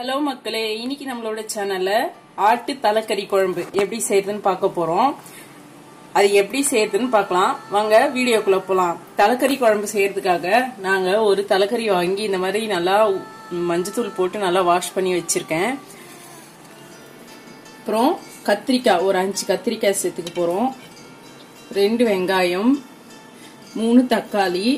hello மக்களே இன்னைக்கு நம்மளோட சேனல்ல ஆட்டு தலைக்கறி குழம்பு எப்படி செய்யறதுன்னு பார்க்க போறோம் அது எப்படி செய்யறதுன்னு பார்க்கலாம் வாங்க வீடியோக்குள்ள போலாம் தலைக்கறி குழம்பு செய்யறதுக்காக நாங்க ஒரு தலைக்கறி வாங்கி இந்த மாதிரி நல்லா மஞ்சத்தூள் போட்டு நல்லா வாஷ் பண்ணி வச்சிருக்கேன் அப்புறம் கத்திரிக்காய் ஒரு அஞ்சு கத்திரிக்காய் சேர்த்துக்க போறோம் ரெண்டு வெங்காயம் மூணு தக்காளி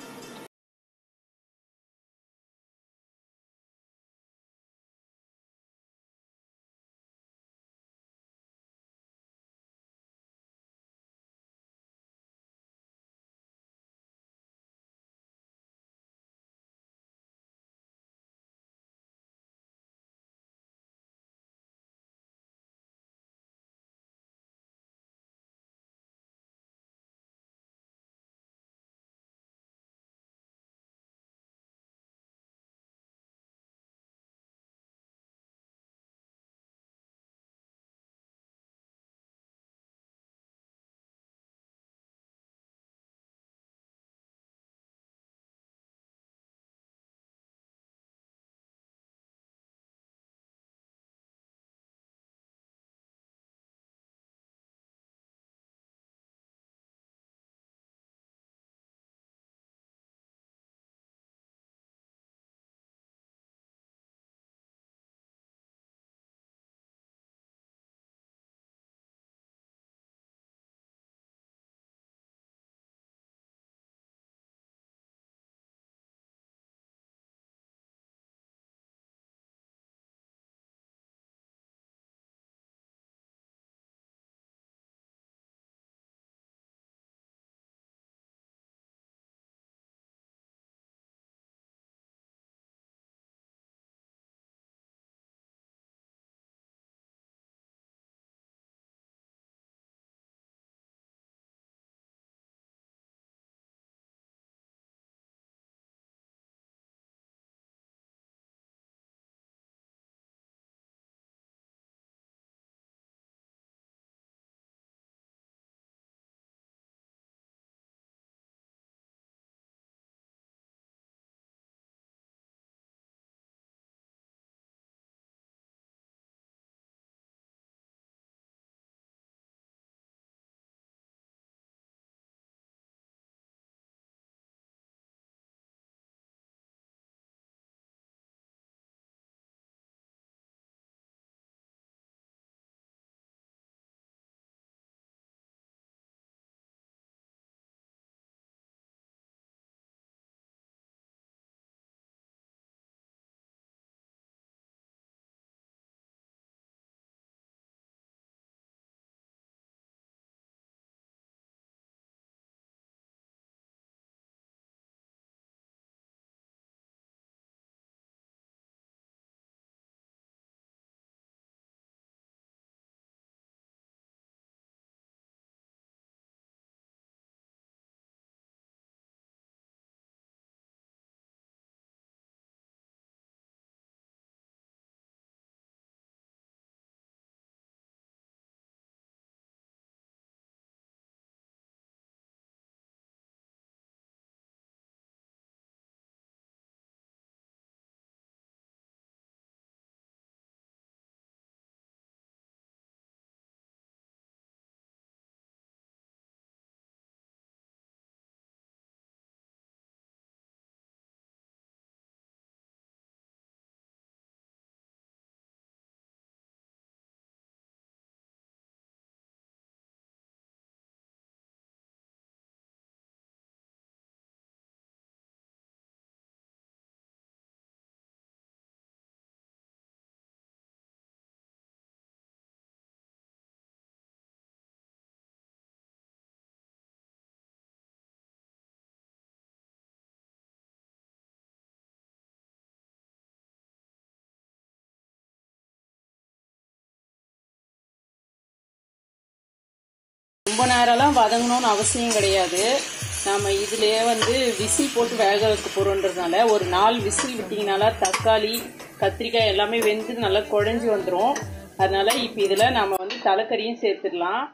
ரொம்ப நேரம்லாம் வதங்கணும்னு அவசியம் கிடையாது நாம இதுலயே வந்து விசில் போட்டு வேக வைக்க போறோன்றதுனால ஒரு நாலு விசில் விட்டீங்கனால தக்காளி கத்திரிக்காய் எல்லாமே வெந்து நல்லா குழஞ்சி வந்துடும் அதனால இப்ப இதுல நாம வந்து தலைக்கறியும் சேர்த்துடலாம்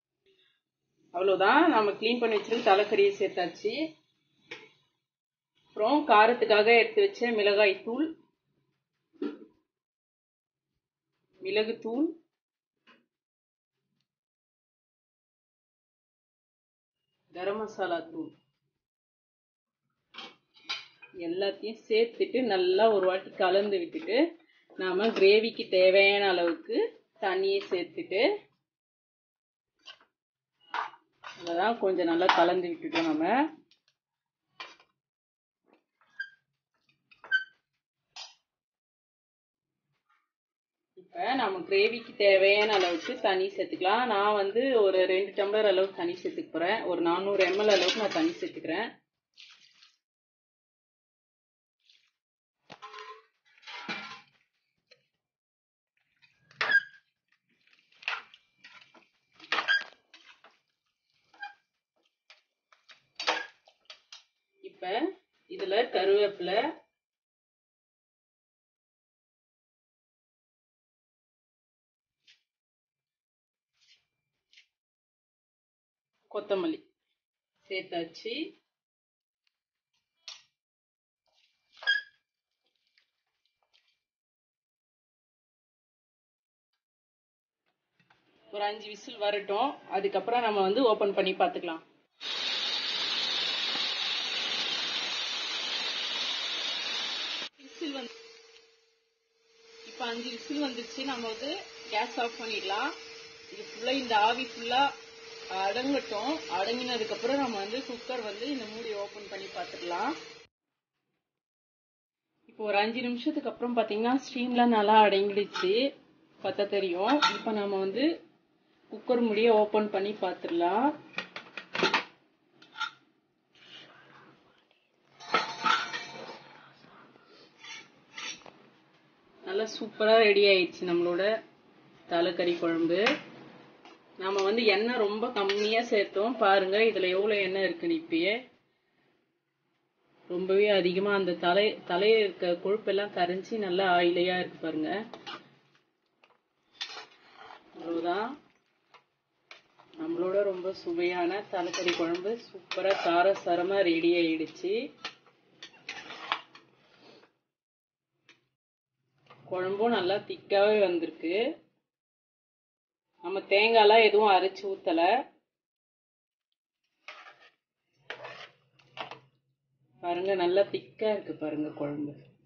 அவ்வளவுதான் நம்ம க்ளீன் பண்ணி வச்சிருக்க தலைக்கறியை சேர்த்தாச்சு அப்புறம் காரத்துக்காக எடுத்து வச்ச மிளகாய் தூள் மிளகுத்தூள் கரம் மசாலா தூள் எல்லாத்தையும் சேர்த்துட்டு நல்லா ஒரு வாட்டி கலந்து விட்டுட்டு நாம கிரேவிக்கு தேவையான அளவுக்கு தண்ணியை சேர்த்துட்டு அதெல்லாம் கொஞ்சம் நல்லா கலந்து விட்டுட்டோம் நம்ம இப்போ நம்ம கிரேவிக்கு தேவையான அளவுக்கு தண்ணி சேர்த்துக்கலாம் நான் வந்து ஒரு ரெண்டு டம்ளர் அளவுக்கு தண்ணி சேர்த்துக்க போகிறேன் ஒரு நானூறு எம்எல் அளவுக்கு நான் தண்ணி சேர்த்துக்கிறேன் இப்போ இதில் கருவேப்பிலை கொத்தமல்லி சேர்த்தாச்சு ஒரு அஞ்சு விசில் வரட்டும் அதுக்கப்புறம் நம்ம வந்து ஓபன் பண்ணி பார்த்துக்கலாம் விசில் வந்து இப்போ அஞ்சு விசில் வந்துருச்சு நம்ம வந்து கேஸ் ஆஃப் பண்ணிடலாம் இது ஃபுல்லா இந்த ஆவி ஃபுல்லா அடங்கட்டும் அடங்கினதுக்கு அப்புறம் நம்ம வந்து குக்கர் வந்து இந்த மூடி ஓபன் பண்ணி பார்த்துக்கலாம் இப்போ ஒரு அஞ்சு நிமிஷத்துக்கு அப்புறம் பாத்தீங்கன்னா ஸ்டீம்லாம் நல்லா அடங்கிடுச்சு பார்த்தா தெரியும் இப்போ நம்ம வந்து குக்கர் மூடியை ஓபன் பண்ணி பார்த்துடலாம் நல்லா சூப்பரா ரெடி ஆயிடுச்சு நம்மளோட தலைக்கறி குழம்பு நாம வந்து எண்ணெய் ரொம்ப கம்மியா சேர்த்தோம் பாருங்க இதுல எவ்வளவு எண்ணெய் இருக்குன்னு இப்பயே ரொம்பவே அதிகமா அந்த தலை தலையில இருக்க கொழுப்பெல்லாம் கரைஞ்சி நல்லா ஆயிலையா இருக்கு பாருங்க அவ்வளவுதான் நம்மளோட ரொம்ப சுவையான தலைக்கறி குழம்பு சூப்பரா காரசாரமா ரெடி ஆயிடுச்சு குழம்பும் நல்லா திக்காவே வந்திருக்கு நம்ம தேங்காய்லாம் எதுவும் அரைச்சு ஊத்தல பாருங்க நல்லா திக்கா இருக்கு பாருங்க குழம்பு